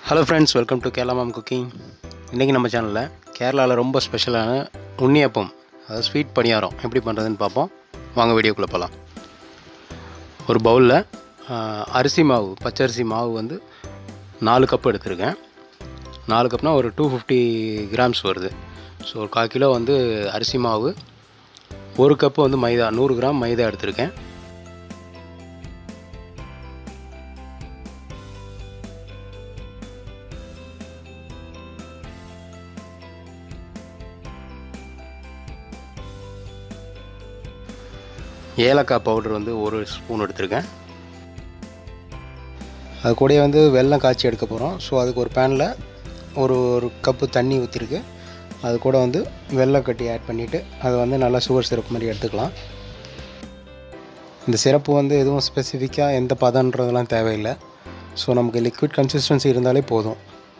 hello friends welcome to Kerala mom cooking இன்றைக்கி நம்ம சேனலில் கேரளாவில் ரொம்ப ஸ்பெஷலான உண்ணியப்பம் அதாவது ஸ்வீட் பணியாரம் எப்படி பண்ணுறதுன்னு பார்ப்போம் வாங்க வீடியோக்குள்ளே போகலாம் ஒரு பவுலில் அரிசி மாவு பச்சரிசி மாவு வந்து நாலு கப் எடுத்திருக்கேன் நாலு கப்னா ஒரு டூ ஃபிஃப்டி கிராம்ஸ் வருது ஸோ ஒரு கால் கிலோ வந்து அரிசி மாவு ஒரு கப்பு வந்து மைதா நூறு கிராம் மைதா எடுத்திருக்கேன் ஏலக்காய் பவுடர் வந்து ஒரு ஸ்பூன் எடுத்திருக்கேன் அது கூடயே வந்து வெல்லம் காய்ச்சி எடுக்க போகிறோம் ஸோ அதுக்கு ஒரு பேனில் ஒரு ஒரு கப்பு தண்ணி ஊற்றிருக்கு அது கூட வந்து வெல்லம் கட்டி ஆட் பண்ணிவிட்டு அதை வந்து நல்லா சுகர் சிரப் மாதிரி எடுத்துக்கலாம் இந்த சிறப்பு வந்து எதுவும் ஸ்பெசிஃபிக்காக எந்த பதன்றதெல்லாம் தேவையில்லை ஸோ நமக்கு லிக்விட் கன்சிஸ்டன்சி இருந்தாலே போதும்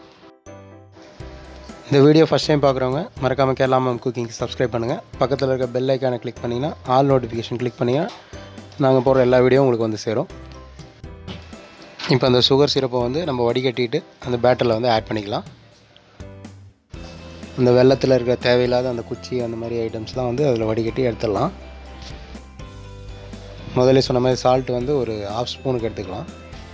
இந்த வீடியோ ஃபஸ்ட் டைம் பார்க்குறவங்க மறக்காமல் கேரளா மேம் குக்கிங் சப்ஸ்கிரைப் பண்ணுங்கள் பக்கத்தில் இருக்க பெல் ஐக்கானை கிளிக் பண்ணிங்கன்னா ஆல் நோட்டிஃபிகேஷன் கிளிக் பண்ணிங்கன்னா நாங்கள் போகிற எல்லா வீடியோ உங்களுக்கு வந்து சேரும் இப்போ அந்த சுகர் சிரப்பை வந்து நம்ம வடிகட்டிட்டு அந்த பேட்டரில் வந்து ஆட் பண்ணிக்கலாம் அந்த வெள்ளத்தில் இருக்கிற தேவையில்லாத அந்த குச்சி அந்த மாதிரி ஐட்டம்ஸ்லாம் வந்து அதில் வடிகட்டி எடுத்துடலாம் முதல்ல சொன்ன மாதிரி சால்ட் வந்து ஒரு ஹாஃப் ஸ்பூனுக்கு எடுத்துக்கலாம்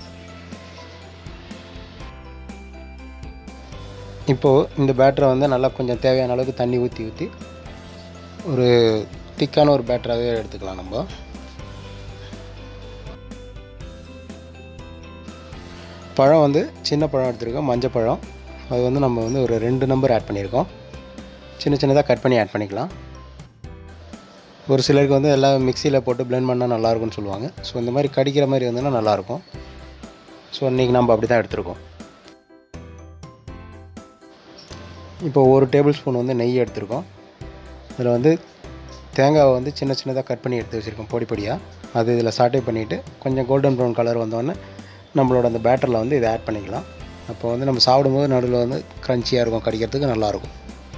இப்போது இந்த பேட்டரை வந்து நல்லா கொஞ்சம் தேவையான அளவுக்கு தண்ணி ஊற்றி ஊற்றி ஒரு திக்கான ஒரு பேட்டராகவே எடுத்துக்கலாம் நம்ம பழம் வந்து சின்ன பழம் எடுத்துருக்கோம் மஞ்சள் பழம் அது வந்து நம்ம வந்து ஒரு ரெண்டு நம்பர் ஆட் பண்ணியிருக்கோம் சின்ன சின்னதாக கட் பண்ணி ஆட் பண்ணிக்கலாம் ஒரு சிலருக்கு வந்து எல்லாம் மிக்சியில் போட்டு பிளெண்ட் பண்ணால் நல்லாயிருக்கும்னு சொல்லுவாங்க ஸோ இந்த மாதிரி கடிக்கிற மாதிரி இருந்ததுன்னா நல்லாயிருக்கும் ஸோ இன்றைக்கி நம்ம அப்படி தான் எடுத்துருக்கோம் இப்போ ஒரு டேபிள் ஸ்பூன் வந்து நெய் எடுத்திருக்கோம் இதில் வந்து தேங்காவை வந்து சின்ன சின்னதாக கட் பண்ணி எடுத்து வச்சுருக்கோம் பொடி பொடியாக அது இதில் சாட்டே பண்ணிவிட்டு கொஞ்சம் கோல்டன் ப்ரௌன் கலர் வந்தோடனே நம்மளோட அந்த பேட்டரில் வந்து இதை ஆட் பண்ணிக்கலாம் அப்போ வந்து நம்ம சாப்பிடும்போது நடுவில் வந்து க்ரன்ச்சியாக இருக்கும் கடிக்கிறதுக்கு நல்லாயிருக்கும்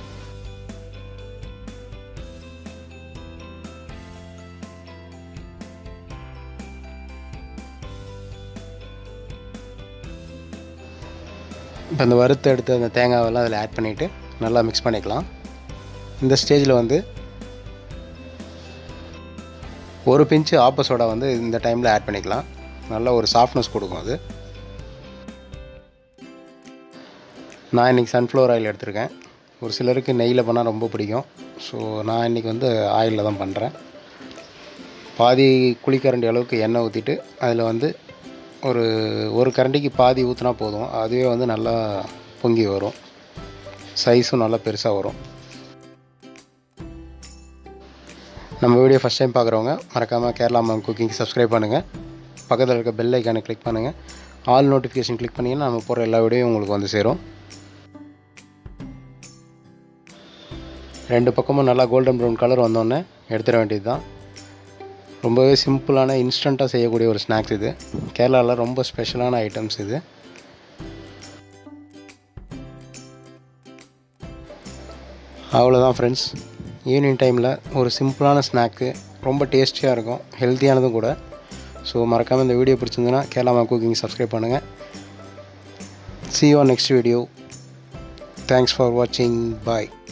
இப்போ அந்த வறுத்து எடுத்து அந்த தேங்காவெல்லாம் அதில் ஆட் பண்ணிவிட்டு நல்லா மிக்ஸ் பண்ணிக்கலாம் இந்த ஸ்டேஜில் வந்து ஒரு பிஞ்சு ஆப்ப சோடா வந்து இந்த டைமில் ஆட் பண்ணிக்கலாம் நல்ல ஒரு சாஃப்ட்னஸ் கொடுக்கும் அது நான் இன்றைக்கி சன்ஃப்ளவர் ஆயில் எடுத்திருக்கேன் ஒரு சிலருக்கு நெய்யில் பண்ணால் ரொம்ப பிடிக்கும் ஸோ நான் இன்றைக்கி வந்து ஆயிலில் தான் பண்ணுறேன் பாதி குழிக்கரண்டி அளவுக்கு எண்ணெய் ஊற்றிட்டு அதில் வந்து ஒரு ஒரு கரண்டிக்கு பாதி ஊற்றினா போதும் அதுவே வந்து நல்லா பொங்கி வரும் சைஸும் நல்லா பெருசாக வரும் நம்ம வீடியோ ஃபஸ்ட் டைம் பார்க்குறவங்க மறக்காமல் கேரளா மேம் குக்கிங் சப்ஸ்கிரைப் பண்ணுங்கள் பக்கத்தில் இருக்க பெல் ஐக்கானை கிளிக் பண்ணுங்கள் ஆல் நோட்டிஃபிகேஷன் கிளிக் பண்ணிங்கன்னா நம்ம போகிற எல்லா வீடியோவும் உங்களுக்கு வந்து சேரும் ரெண்டு பக்கமும் நல்லா கோல்டன் ப்ரௌன் கலர் வந்தோடனே எடுத்துட வேண்டியது தான் ரொம்பவே சிம்பிளான இன்ஸ்டண்ட்டாக செய்யக்கூடிய ஒரு ஸ்நாக்ஸ் இது கேரளாவில் ரொம்ப ஸ்பெஷலான ஐட்டம்ஸ் இது அவ்வளோதான் ஃப்ரெண்ட்ஸ் ஈவினிங் டைமில் ஒரு சிம்பிளான ஸ்நாக்கு ரொம்ப டேஸ்டியாக இருக்கும் ஹெல்த்தியானதும் கூட ஸோ மறக்காமல் இந்த வீடியோ பிடிச்சிருந்துன்னா கேரளா குக்கிங் சப்ஸ்கிரைப் பண்ணுங்கள் see you next video thanks for வாட்சிங் பாய்